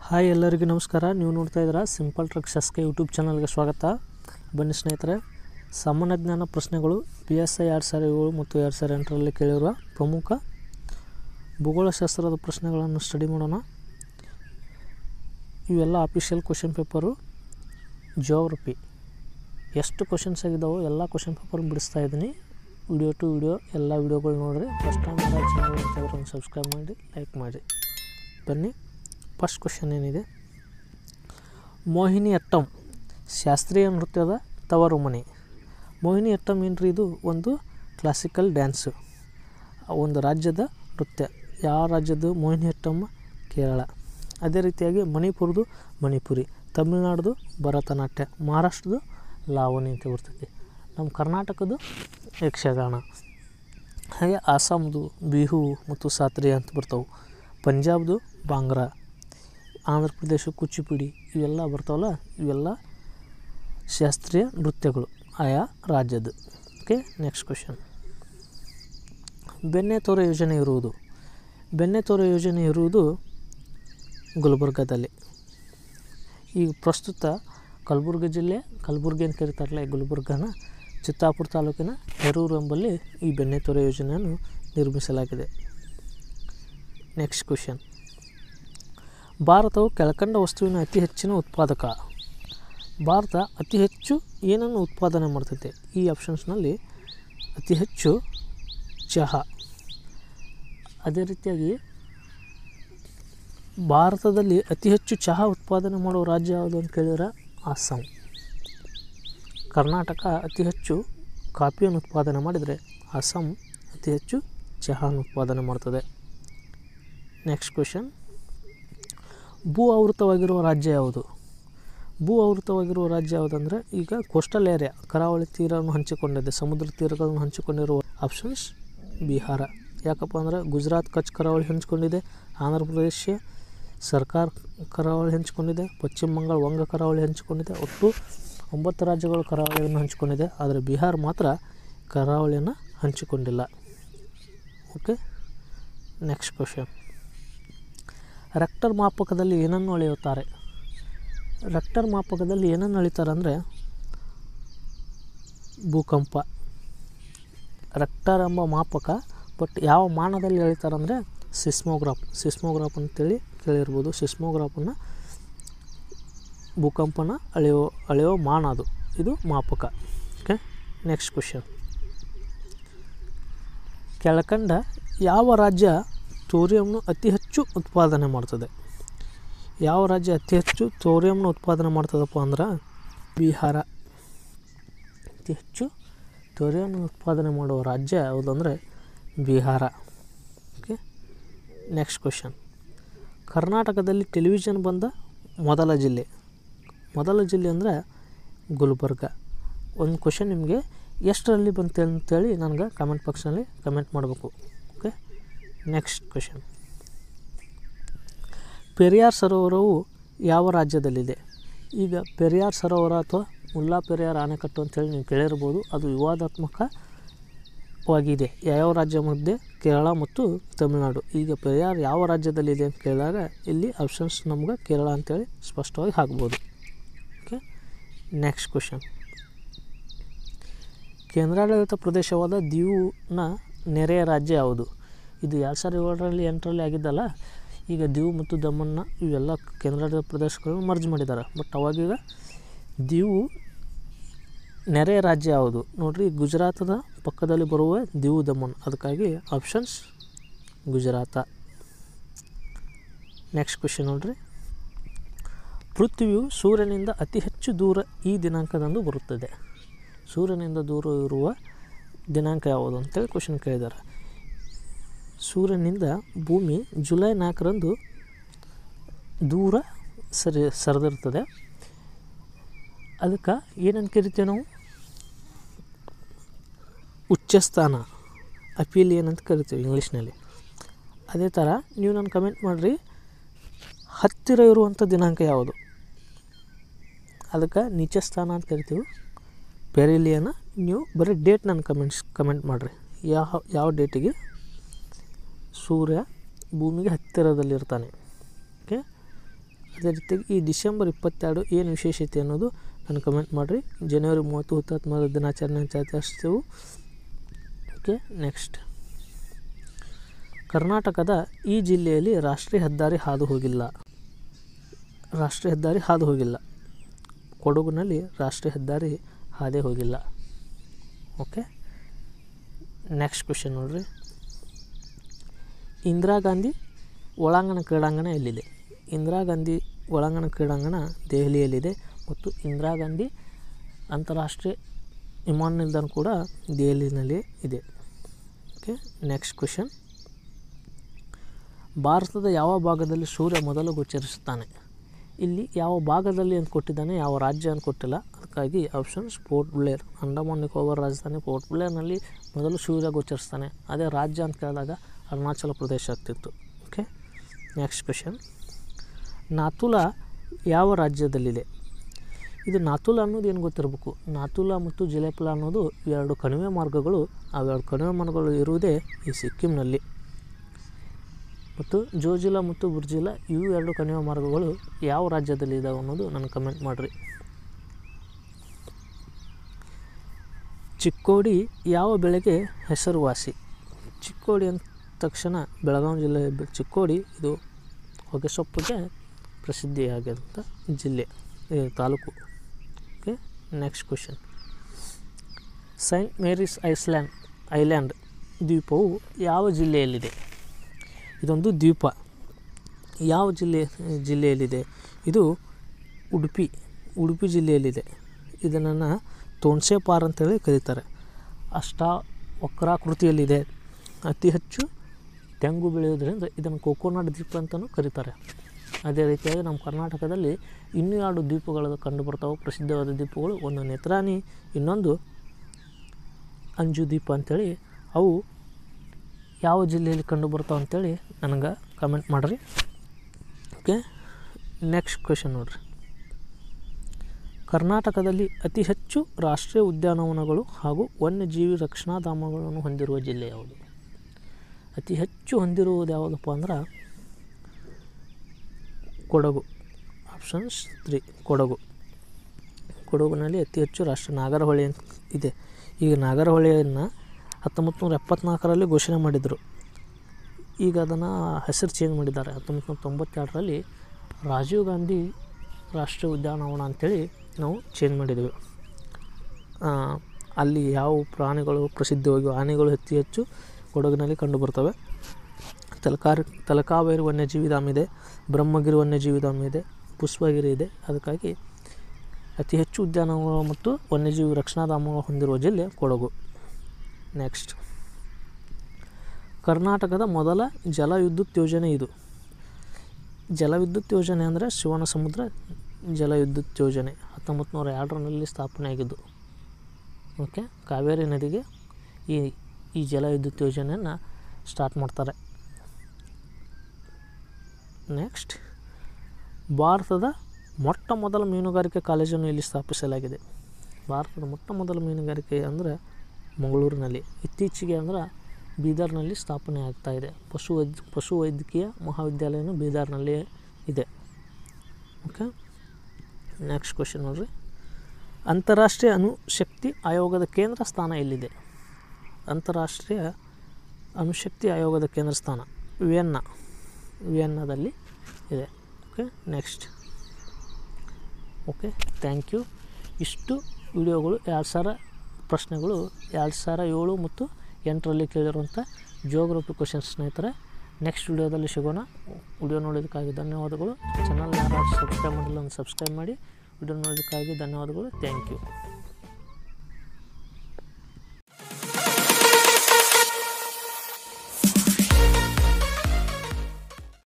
hi ಎಲ್ಲರಿಗೂ ನಮಸ್ಕಾರ ನೀವು ನೋಡ್ತಾ ಇದ್ದೀರಾ ಸಿಂಪಲ್ ಟ್ರಕ್ ಶಸ್ಕೆ ಯೂಟ್ಯೂಬ್ ಚಾನಲ್ಗೆ ಸ್ವಾಗತ ಬನ್ನಿ ಸ್ನೇಹಿತರೆ ಸಾಮಾನ್ಯ ಜ್ಞಾನ ಪ್ರಶ್ನೆಗಳು ಪಿ ಎಸ್ ಐ ಎರಡು ಸಾವಿರ ಏಳು ಮತ್ತು ಎರಡು ಸಾವಿರ ಎಂಟರಲ್ಲಿ ಕೇಳಿರುವ ಪ್ರಮುಖ ಭೂಗೋಳಶಾಸ್ತ್ರದ ಪ್ರಶ್ನೆಗಳನ್ನು ಸ್ಟಡಿ ಮಾಡೋಣ ಇವೆಲ್ಲ ಅಫಿಷಿಯಲ್ ಕ್ವಶನ್ ಪೇಪರು ಜಿಯೋಗ್ರಫಿ ಎಷ್ಟು ಕ್ವಶನ್ಸ್ ಆಗಿದ್ದಾವೋ ಎಲ್ಲ ಕ್ವಶನ್ ಪೇಪರ್ ಬಿಡಿಸ್ತಾ ಇದ್ದೀನಿ ವಿಡಿಯೋ ಟು ವಿಡಿಯೋ ಎಲ್ಲ ವಿಡಿಯೋಗಳು ನೋಡಿರಿ ಫಸ್ಟ್ ಟೈಮ್ ಚಾನಲ್ ಅಂತ ಸಬ್ಸ್ಕ್ರೈಬ್ ಮಾಡಿ ಲೈಕ್ ಮಾಡಿ ಬನ್ನಿ ಫಸ್ಟ್ ಕ್ವಶನ್ ಏನಿದೆ ಮೋಹಿನಿ ಅಟ್ಟಂ ಶಾಸ್ತ್ರೀಯ ನೃತ್ಯದ ತವರು ಮನೆ ಮೋಹಿನಿ ಅಟ್ಟಂ ಏನ್ರಿ ಇದು ಒಂದು ಕ್ಲಾಸಿಕಲ್ ಡ್ಯಾನ್ಸು ಒಂದು ರಾಜ್ಯದ ನೃತ್ಯ ಯಾವ ರಾಜ್ಯದ್ದು ಮೋಹಿನಿ ಅಟ್ಟಂ ಕೇರಳ ಅದೇ ರೀತಿಯಾಗಿ ಮಣಿಪುರದು ಮಣಿಪುರಿ ತಮಿಳ್ನಾಡ್ದು ಭರತನಾಟ್ಯ ಮಹಾರಾಷ್ಟ್ರದ್ದು ಲಾವಣಿ ಅಂತ ಬರ್ತೈತಿ ನಮ್ಮ ಕರ್ನಾಟಕದ್ದು ಯಕ್ಷಗಾನ ಹಾಗೆ ಆಸಾಮ್ದು ಬಿಹು ಮತ್ತು ಸಾತ್ರಿಯ ಅಂತ ಬರ್ತಾವೆ ಪಂಜಾಬ್ದು ಬಾಂಗ್ರಾ ಆಂಧ್ರ ಪ್ರದೇಶ ಕೂಚಿಪುಡಿ ಇವೆಲ್ಲ ಬರ್ತಾವಲ್ಲ ಇವೆಲ್ಲ ಶಾಸ್ತ್ರೀಯ ನೃತ್ಯಗಳು ಆಯಾ ರಾಜ್ಯದ್ದು ಓಕೆ ನೆಕ್ಸ್ಟ್ ಕ್ವಶನ್ ಬೆಣ್ಣೆ ತೋರ ಯೋಜನೆ ಇರುವುದು ಬೆಣ್ಣೆ ತೋರ ಯೋಜನೆ ಇರುವುದು ಗುಲ್ಬರ್ಗಾದಲ್ಲಿ ಈಗ ಪ್ರಸ್ತುತ ಕಲಬುರ್ಗಿ ಜಿಲ್ಲೆ ಕಲಬುರ್ಗಿ ಅಂತ ಕರೀತಾರಲ್ಲ ಈ ಗುಲ್ಬರ್ಗಾನ ಚಿತ್ತಾಪುರ ತಾಲೂಕಿನ ಹೆರೂರು ಎಂಬಲ್ಲಿ ಈ ಬೆಣ್ಣೆ ತೋರ ಯೋಜನೆಯನ್ನು ನಿರ್ಮಿಸಲಾಗಿದೆ ನೆಕ್ಸ್ಟ್ ಕ್ವಶನ್ ಭಾರತವು ಕೆಳಕಂಡ ವಸ್ತುವಿನ ಅತಿ ಹೆಚ್ಚಿನ ಉತ್ಪಾದಕ ಭಾರತ ಅತಿ ಹೆಚ್ಚು ಏನನ್ನು ಉತ್ಪಾದನೆ ಮಾಡ್ತೈತೆ ಈ ಆಪ್ಷನ್ಸ್ನಲ್ಲಿ ಅತಿ ಹೆಚ್ಚು ಚಹಾ ಅದೇ ರೀತಿಯಾಗಿ ಭಾರತದಲ್ಲಿ ಅತಿ ಹೆಚ್ಚು ಚಹಾ ಉತ್ಪಾದನೆ ಮಾಡುವ ರಾಜ್ಯ ಯಾವುದು ಅಂತ ಕೇಳಿದ್ರೆ ಅಸ್ಸಾಂ ಕರ್ನಾಟಕ ಅತಿ ಹೆಚ್ಚು ಕಾಫಿಯನ್ನು ಉತ್ಪಾದನೆ ಮಾಡಿದರೆ ಅಸ್ಸಾಂ ಅತಿ ಹೆಚ್ಚು ಚಹಾನ ಉತ್ಪಾದನೆ ಮಾಡ್ತದೆ ನೆಕ್ಸ್ಟ್ ಕ್ವೆಶನ್ ಭೂ ಆವೃತವಾಗಿರುವ ರಾಜ್ಯ ಯಾವುದು ಭೂ ಆವೃತವಾಗಿರುವ ರಾಜ್ಯ ಯಾವುದಂದರೆ ಈಗ ಕೋಸ್ಟಲ್ ಏರಿಯಾ ಕರಾವಳಿ ತೀರವನ್ನು ಹಂಚಿಕೊಂಡಿದೆ ಸಮುದ್ರ ತೀರಗಳನ್ನು ಹಂಚಿಕೊಂಡಿರುವ ಆಪ್ಷನ್ಸ್ ಬಿಹಾರ ಯಾಕಪ್ಪ ಅಂದರೆ ಗುಜರಾತ್ ಕಚ್ ಕರಾವಳಿ ಹಂಚಿಕೊಂಡಿದೆ ಆಂಧ್ರ ಪ್ರದೇಶ ಸರ್ಕಾರ ಕರಾವಳಿ ಹಂಚಿಕೊಂಡಿದೆ ಪಶ್ಚಿಮ ಬಂಗಾಳ ವಂಗ ಕರಾವಳಿ ಹಂಚಿಕೊಂಡಿದೆ ಒಟ್ಟು ಒಂಬತ್ತು ರಾಜ್ಯಗಳು ಕರಾವಳಿಯನ್ನು ಹಂಚಿಕೊಂಡಿದೆ ಆದರೆ ಬಿಹಾರ ಮಾತ್ರ ಕರಾವಳಿಯನ್ನು ಹಂಚಿಕೊಂಡಿಲ್ಲ ಓಕೆ ನೆಕ್ಸ್ಟ್ ಕ್ವಶನ್ ರೆಕ್ಟರ್ ಮಾಪಕದಲ್ಲಿ ಏನನ್ನು ಅಳೆಯುತ್ತಾರೆ ರೆಕ್ಟರ್ ಮಾಪಕದಲ್ಲಿ ಏನನ್ನು ಅಳಿತಾರೆ ಅಂದರೆ ಭೂಕಂಪ ರೆಕ್ಟರ್ ಎಂಬ ಮಾಪಕ ಬಟ್ ಯಾವ ಮಾನದಲ್ಲಿ ಅಳಿತಾರೆ ಅಂದರೆ ಸಿಸ್ಮೋಗ್ರಾಫ್ ಸಿಸ್ಮೋಗ್ರಾಫ್ ಅಂತೇಳಿ ಕೇಳಿರ್ಬೋದು ಸಿಸ್ಮೋಗ್ರಾಫನ್ನು ಭೂಕಂಪನ ಅಳೆಯೋ ಅಳೆಯೋ ಮಾನ ಅದು ಇದು ಮಾಪಕ ಓಕೆ ನೆಕ್ಸ್ಟ್ ಕ್ವಶನ್ ಕೆಳಕಂಡ ಯಾವ ರಾಜ್ಯ ಥೋರಿಯಂನು ಅತಿ ಹೆಚ್ಚು ಉತ್ಪಾದನೆ ಮಾಡ್ತದೆ ಯಾವ ರಾಜ್ಯ ಅತಿ ಹೆಚ್ಚು ಥೋರಿಯಂನ ಉತ್ಪಾದನೆ ಮಾಡ್ತದಪ್ಪ ಅಂದ್ರೆ ಬಿಹಾರ ಅತಿ ಹೆಚ್ಚು ಥೋರಿಯಂ ಉತ್ಪಾದನೆ ಮಾಡುವ ರಾಜ್ಯ ಯಾವುದಂದರೆ ಬಿಹಾರ ಓಕೆ ನೆಕ್ಸ್ಟ್ ಕ್ವಶನ್ ಕರ್ನಾಟಕದಲ್ಲಿ ಟೆಲಿವಿಷನ್ ಬಂದ ಮೊದಲ ಜಿಲ್ಲೆ ಮೊದಲ ಜಿಲ್ಲೆ ಅಂದರೆ ಗುಲ್ಬರ್ಗ ಒಂದು ಕ್ವಶನ್ ನಿಮಗೆ ಎಷ್ಟರಲ್ಲಿ ಬಂತು ಅಂತೇಳಿ ನನಗೆ ಕಮೆಂಟ್ ಬಾಕ್ಸ್ನಲ್ಲಿ ಕಮೆಂಟ್ ಮಾಡಬೇಕು ಓಕೆ ನೆಕ್ಸ್ಟ್ ಕ್ವೆಶನ್ ಪೆರಿಯಾರ್ ಸರೋವರವು ಯಾವ ರಾಜ್ಯದಲ್ಲಿದೆ ಈಗ ಪೆರಿಯಾರ್ ಸರೋವರ ಅಥವಾ ಮುಲ್ಲಾ ಪೆರಿಯಾರ್ ಅಣೆಕಟ್ಟು ಅಂತೇಳಿ ನೀವು ಕೇಳಿರ್ಬೋದು ಅದು ವಿವಾದಾತ್ಮಕವಾಗಿದೆ ಯಾವ್ಯಾವ ರಾಜ್ಯ ಮಧ್ಯೆ ಕೇರಳ ಮತ್ತು ತಮಿಳುನಾಡು ಈಗ ಪೆರಿಯಾರ್ ಯಾವ ರಾಜ್ಯದಲ್ಲಿದೆ ಅಂತ ಕೇಳಿದಾಗ ಇಲ್ಲಿ ಆಪ್ಷನ್ಸ್ ನಮ್ಗೆ ಕೇರಳ ಅಂತೇಳಿ ಸ್ಪಷ್ಟವಾಗಿ ಹಾಕ್ಬೋದು ಓಕೆ ನೆಕ್ಸ್ಟ್ ಕ್ವೆಶನ್ ಕೇಂದ್ರಾಡಳಿತ ಪ್ರದೇಶವಾದ ದೀವ್ನ ನೆರೆಯ ರಾಜ್ಯ ಯಾವುದು ಇದು ಎರಡು ಸಾವಿರದ ಏಳರಲ್ಲಿ ಎಂಟರಲ್ಲಿ ಆಗಿದ್ದಲ್ಲ ಈಗ ದೀವ್ ಮತ್ತು ದಮನ್ನ ಇವೆಲ್ಲ ಕೇಂದ್ರಾಡಳಿತ ಪ್ರದೇಶಗಳನ್ನು ಮರ್ಜ್ ಮಾಡಿದ್ದಾರೆ ಬಟ್ ಅವಾಗೀಗ ದೀವು ನೆರೆಯ ರಾಜ್ಯ ಯಾವುದು ನೋಡಿರಿ ಗುಜರಾತದ ಪಕ್ಕದಲ್ಲಿ ಬರುವ ದೀವು ದಮನ್ ಅದಕ್ಕಾಗಿ ಆಪ್ಷನ್ಸ್ ಗುಜರಾತ ನೆಕ್ಸ್ಟ್ ಕ್ವೆಶನ್ ನೋಡಿರಿ ಪೃಥ್ವಿಯು ಸೂರ್ಯನಿಂದ ಅತಿ ಹೆಚ್ಚು ದೂರ ಈ ದಿನಾಂಕದಂದು ಬರುತ್ತದೆ ಸೂರ್ಯನಿಂದ ದೂರ ಇರುವ ದಿನಾಂಕ ಯಾವುದು ಅಂತೇಳಿ ಕ್ವಶನ್ ಕೇಳಿದ್ದಾರೆ ಸೂರ್ಯನಿಂದ ಭೂಮಿ ಜುಲೈ ನಾಲ್ಕರಂದು ದೂರ ಸರಿ ಸರಿದಿರ್ತದೆ ಅದಕ್ಕೆ ಏನಂತ ಕರಿತೀವಿ ನಾವು ಉಚ್ಚಸ್ಥಾನ ಅಪೀಲಿಯನ್ ಅಂತ ಕರಿತೀವಿ ಇಂಗ್ಲೀಷ್ನಲ್ಲಿ ಅದೇ ಥರ ನೀವು ನಾನು ಕಮೆಂಟ್ ಮಾಡಿರಿ ಹತ್ತಿರ ಇರುವಂಥ ದಿನಾಂಕ ಯಾವುದು ಅದಕ್ಕೆ ನೀಚಸ್ಥಾನ ಅಂತ ಕರಿತೀವಿ ಪೆರಿಲಿಯನ ನೀವು ಬರೀ ಡೇಟ್ ನನ್ನ ಕಮೆಂಟ್ಸ್ ಕಮೆಂಟ್ ಮಾಡಿರಿ ಯಾವ ಯಾವ ಡೇಟಿಗೆ ಸೂರ್ಯ ಭೂಮಿಗೆ ಹತ್ತಿರದಲ್ಲಿರ್ತಾನೆ ಓಕೆ ಅದೇ ರೀತಿಯಾಗಿ ಈ ಡಿಸೆಂಬರ್ ಇಪ್ಪತ್ತೆರಡು ಏನು ವಿಶೇಷತೆ ಅನ್ನೋದು ನಾನು ಕಮೆಂಟ್ ಮಾಡಿರಿ ಜನವರಿ ಮೂವತ್ತು ಹುತಾತ್ಮರ ದಿನಾಚರಣೆ ಅಂತ ಆಚರಿಸ್ತೇವೆ ಓಕೆ ನೆಕ್ಸ್ಟ್ ಕರ್ನಾಟಕದ ಈ ಜಿಲ್ಲೆಯಲ್ಲಿ ರಾಷ್ಟ್ರೀಯ ಹೆದ್ದಾರಿ ಹಾದು ಹೋಗಿಲ್ಲ ರಾಷ್ಟ್ರೀಯ ಹೆದ್ದಾರಿ ಹಾದು ಹೋಗಿಲ್ಲ ಕೊಡಗಿನಲ್ಲಿ ರಾಷ್ಟ್ರೀಯ ಹೆದ್ದಾರಿ ಹಾದೇ ಹೋಗಿಲ್ಲ ಓಕೆ ನೆಕ್ಸ್ಟ್ ಕ್ವೆಶನ್ ನೋಡ್ರಿ ಇಂದಿರಾ ಗಾಂಧಿ ಒಳಾಂಗಣ ಕ್ರೀಡಾಂಗಣ ಎಲ್ಲಿದೆ ಇಂದಿರಾ ಗಾಂಧಿ ಒಳಾಂಗಣ ಕ್ರೀಡಾಂಗಣ ದೆಹಲಿಯಲ್ಲಿದೆ ಮತ್ತು ಇಂದಿರಾ ಗಾಂಧಿ ಅಂತಾರಾಷ್ಟ್ರೀಯ ವಿಮಾನ ನಿಲ್ದಾಣ ಕೂಡ ದೆಹಲಿನಲ್ಲಿ ಇದೆ ಓಕೆ ನೆಕ್ಸ್ಟ್ ಕ್ವೆಶನ್ ಭಾರತದ ಯಾವ ಭಾಗದಲ್ಲಿ ಸೂರ್ಯ ಮೊದಲು ಗೋಚರಿಸುತ್ತಾನೆ ಇಲ್ಲಿ ಯಾವ ಭಾಗದಲ್ಲಿ ಅಂತ ಕೊಟ್ಟಿದ್ದಾನೆ ಯಾವ ರಾಜ್ಯ ಅಂತ ಕೊಟ್ಟಿಲ್ಲ ಅದಕ್ಕಾಗಿ ಆಪ್ಷನ್ಸ್ ಪೋರ್ಟ್ ಬ್ಲೇರ್ ಅಂಡಮಾನ್ ನಿಕೋಬಾರ್ ರಾಜಧಾನಿ ಪೋರ್ಟ್ ಬ್ಲೇರ್ನಲ್ಲಿ ಮೊದಲು ಸೂರ್ಯ ಗೋಚರಿಸ್ತಾನೆ ಅದೇ ರಾಜ್ಯ ಅಂತ ಕೇಳಿದಾಗ ಅರುಣಾಚಲ ಪ್ರದೇಶ ಆಗ್ತಿತ್ತು ಓಕೆ ನೆಕ್ಸ್ಟ್ ಕ್ವೆಶನ್ ನಾಥುಲಾ ಯಾವ ರಾಜ್ಯದಲ್ಲಿದೆ ಇದು ನಾಥುಲಾ ಅನ್ನೋದು ಏನು ಗೊತ್ತಿರಬೇಕು ನಾಥುಲಾ ಮತ್ತು ಜಿಲೇಪುಲ ಅನ್ನೋದು ಎರಡು ಕಣಿವೆ ಮಾರ್ಗಗಳು ಅವೆರಡು ಕಣಿವೆ ಮಾರ್ಗಗಳು ಇರುವುದೇ ಈ ಸಿಕ್ಕಿಂನಲ್ಲಿ ಮತ್ತು ಜೋಜಿಲಾ ಮತ್ತು ಬುರ್ಜಿಲಾ ಇವು ಎರಡು ಕಣಿವೆ ಮಾರ್ಗಗಳು ಯಾವ ರಾಜ್ಯದಲ್ಲಿ ಇದಾವೆ ಅನ್ನೋದು ನನಗೆ ಕಮೆಂಟ್ ಮಾಡಿರಿ ಚಿಕ್ಕೋಡಿ ಯಾವ ಬೆಳೆಗೆ ಹೆಸರುವಾಸಿ ಚಿಕ್ಕೋಡಿ ಅಂದ ತಕ್ಷಣ ಬೆಳಗಾವಿ ಜಿಲ್ಲೆ ಬೆ- ಚಿಕ್ಕೋಡಿ ಇದು ಹೊಗೆಸೊಪ್ಪಿಗೆ ಪ್ರಸಿದ್ಧಿಯಾಗಿರುವಂಥ ಜಿಲ್ಲೆ ಈ taluk okay next question Saint Mary's island island ದ್ವೀಪವು ಯಾವ ಜಿಲ್ಲೆಯಲ್ಲಿದೆ ಇದೊಂದು ದ್ವೀಪ ಯಾವ ಜಿಲ್ಲೆ ಜಿಲ್ಲೆಯಲ್ಲಿದೆ ಇದು ಉಡುಪಿ ಉಡುಪಿ ಜಿಲ್ಲೆಯಲ್ಲಿದೆ ಇದನ್ನು ತೋಣ್ಸೆ ಪಾರ್ ಅಂತೇಳಿ ಕರೀತಾರೆ ಅಷ್ಟ ವಕ್ರಾಕೃತಿಯಲ್ಲಿದೆ ಅತಿ ಹೆಚ್ಚು ತೆಂಗು ಬೆಳೆಯೋದ್ರಿಂದ ಇದನ್ನು ಕೋಕೋನಟ್ ದ್ವೀಪ ಅಂತಲೂ ಕರೀತಾರೆ ಅದೇ ರೀತಿಯಾಗಿ ನಮ್ಮ ಕರ್ನಾಟಕದಲ್ಲಿ ಇನ್ನೂ ಎರಡು ದ್ವೀಪಗಳು ಕಂಡುಬರ್ತಾವೆ ಪ್ರಸಿದ್ಧವಾದ ದ್ವೀಪಗಳು ಒಂದು ನೇತ್ರಾಣಿ ಇನ್ನೊಂದು ಅಂಜು ದ್ವೀಪ ಅಂಥೇಳಿ ಅವು ಯಾವ ಜಿಲ್ಲೆಯಲ್ಲಿ ಕಂಡು ಬರ್ತಾವೆ ಅಂತೇಳಿ ನನಗೆ ಕಮೆಂಟ್ ಮಾಡಿರಿ ಓಕೆ ನೆಕ್ಸ್ಟ್ ಕ್ವೆಶನ್ ನೋಡ್ರಿ ಕರ್ನಾಟಕದಲ್ಲಿ ಅತಿ ಹೆಚ್ಚು ರಾಷ್ಟ್ರೀಯ ಉದ್ಯಾನವನಗಳು ಹಾಗೂ ವನ್ಯಜೀವಿ ರಕ್ಷಣಾಧಾಮಗಳನ್ನು ಹೊಂದಿರುವ ಜಿಲ್ಲೆ ಯಾವುದು ಅತಿ ಹೆಚ್ಚು ಹೊಂದಿರುವುದು ಯಾವುದಪ್ಪ ಅಂದ್ರೆ ಕೊಡಗು ಆಪ್ಷನ್ಸ್ ತ್ರೀ ಕೊಡಗು ಕೊಡಗಿನಲ್ಲಿ ಅತಿ ಹೆಚ್ಚು ರಾಷ್ಟ್ರ ನಾಗರಹೊಳೆ ಅಂತ ಇದೆ ಈಗ ನಾಗರಹೊಳೆಯನ್ನು ಹತ್ತೊಂಬತ್ತು ನೂರ ಎಪ್ಪತ್ನಾಲ್ಕರಲ್ಲಿ ಘೋಷಣೆ ಮಾಡಿದರು ಈಗ ಅದನ್ನು ಹೆಸರು ಚೇಂಜ್ ಮಾಡಿದ್ದಾರೆ ಹತ್ತೊಂಬತ್ತು ನೂರ ತೊಂಬತ್ತೆರಡರಲ್ಲಿ ರಾಜೀವ್ ಗಾಂಧಿ ರಾಷ್ಟ್ರೀಯ ಉದ್ಯಾನವನ ಅಂಥೇಳಿ ನಾವು ಚೇಂಜ್ ಮಾಡಿದ್ದೇವೆ ಆ, ಅಲ್ಲಿ ಯಾವ ಪ್ರಾಣಿಗಳು ಪ್ರಸಿದ್ಧವಾಗಿವೆ ಆನೆಗಳು ಅತಿ ಹೆಚ್ಚು ಕೊಡಗಿನಲ್ಲಿ ಕಂಡುಬರ್ತವೆ ತಲಕಾರಿ ತಲಕಾವೇರಿ ವನ್ಯಜೀವಿ ಧಾಮ ಇದೆ ಬ್ರಹ್ಮಗಿರಿ ವನ್ಯಜೀವಿ ಧಾಮ ಇದೆ ಪುಷ್ಪಗಿರಿ ಇದೆ ಅದಕ್ಕಾಗಿ ಅತಿ ಹೆಚ್ಚು ಉದ್ಯಾನವನಗಳು ಮತ್ತು ವನ್ಯಜೀವಿ ರಕ್ಷಣಾಧಾಮಗಳು ಹೊಂದಿರುವ ಜಿಲ್ಲೆ ಕೊಡಗು ನೆಕ್ಸ್ಟ್ ಕರ್ನಾಟಕದ ಮೊದಲ ಜಲವಿದ್ಯುತ್ ಯೋಜನೆ ಇದು ಜಲವಿದ್ಯುತ್ ಯೋಜನೆ ಅಂದರೆ ಶಿವನ ಸಮುದ್ರ ಜಲವಿದ್ಯುತ್ ಯೋಜನೆ ಹತ್ತೊಂಬತ್ತು ನೂರ ಎರಡರಲ್ಲಿ ಸ್ಥಾಪನೆ ಆಗಿದ್ದು ಓಕೆ ಕಾವೇರಿ ನದಿಗೆ ಈ ಈ ಜಲವಿದ್ಯುತ್ ಯೋಜನೆಯನ್ನು ಸ್ಟಾರ್ಟ್ ಮಾಡ್ತಾರೆ ನೆಕ್ಸ್ಟ್ ಭಾರತದ ಮೊಟ್ಟ ಮೊದಲ ಮೀನುಗಾರಿಕೆ ಕಾಲೇಜನ್ನು ಇಲ್ಲಿ ಸ್ಥಾಪಿಸಲಾಗಿದೆ ಭಾರತದ ಮೊಟ್ಟ ಮೊದಲ ಮೀನುಗಾರಿಕೆ ಅಂದರೆ ಮಂಗಳೂರಿನಲ್ಲಿ ಇತ್ತೀಚೆಗೆ ಅಂದ್ರೆ ಬೀದರ್ನಲ್ಲಿ ಸ್ಥಾಪನೆ ಆಗ್ತಾ ಇದೆ ಪಶು ವೈದ್ ಪಶು ವೈದ್ಯಕೀಯ ಮಹಾವಿದ್ಯಾಲಯನೂ ಬೀದರ್ನಲ್ಲೇ ಇದೆ ಓಕೆ ನೆಕ್ಸ್ಟ್ ಕ್ವೆಶನ್ ನೋಡ್ರಿ ಅಂತಾರಾಷ್ಟ್ರೀಯ ಅಣುಶಕ್ತಿ ಆಯೋಗದ ಕೇಂದ್ರ ಸ್ಥಾನ ಎಲ್ಲಿದೆ ಅಂತಾರಾಷ್ಟ್ರೀಯ ಅಣುಶಕ್ತಿ ಆಯೋಗದ ಕೇಂದ್ರ ಸ್ಥಾನ ವಿಯೆನ್ನಾ ವಿಯೆನ್ನಾದಲ್ಲಿ ಇದೆ okay next okay thank you ಇಷ್ಟು ವಿಡಿಯೋಗಳು ಎರಡು ಸಾವಿರ ಪ್ರಶ್ನೆಗಳು ಎರಡು ಸಾವಿರ ಏಳು ಮತ್ತು ಎಂಟರಲ್ಲಿ ಕೇಳಿರುವಂಥ ಜಿಯೋಗ್ರಫಿ ಕ್ವಶನ್ಸ್ ಸ್ನೇಹಿತರೆ ನೆಕ್ಸ್ಟ್ ವಿಡಿಯೋದಲ್ಲಿ ಸಿಗೋಣ ವಿಡಿಯೋ ನೋಡೋದಕ್ಕಾಗಿ ಧನ್ಯವಾದಗಳು ಚಾನಲ್ ಯಾರು ಸಬ್ಸ್ಕ್ರೈಬ್ ಮಾಡಿಲ್ಲ ಒಂದು ಸಬ್ಸ್ಕ್ರೈಬ್ ಮಾಡಿ ವಿಡಿಯೋ ನೋಡೋದಕ್ಕಾಗಿ ಧನ್ಯವಾದಗಳು ಥ್ಯಾಂಕ್ ಯು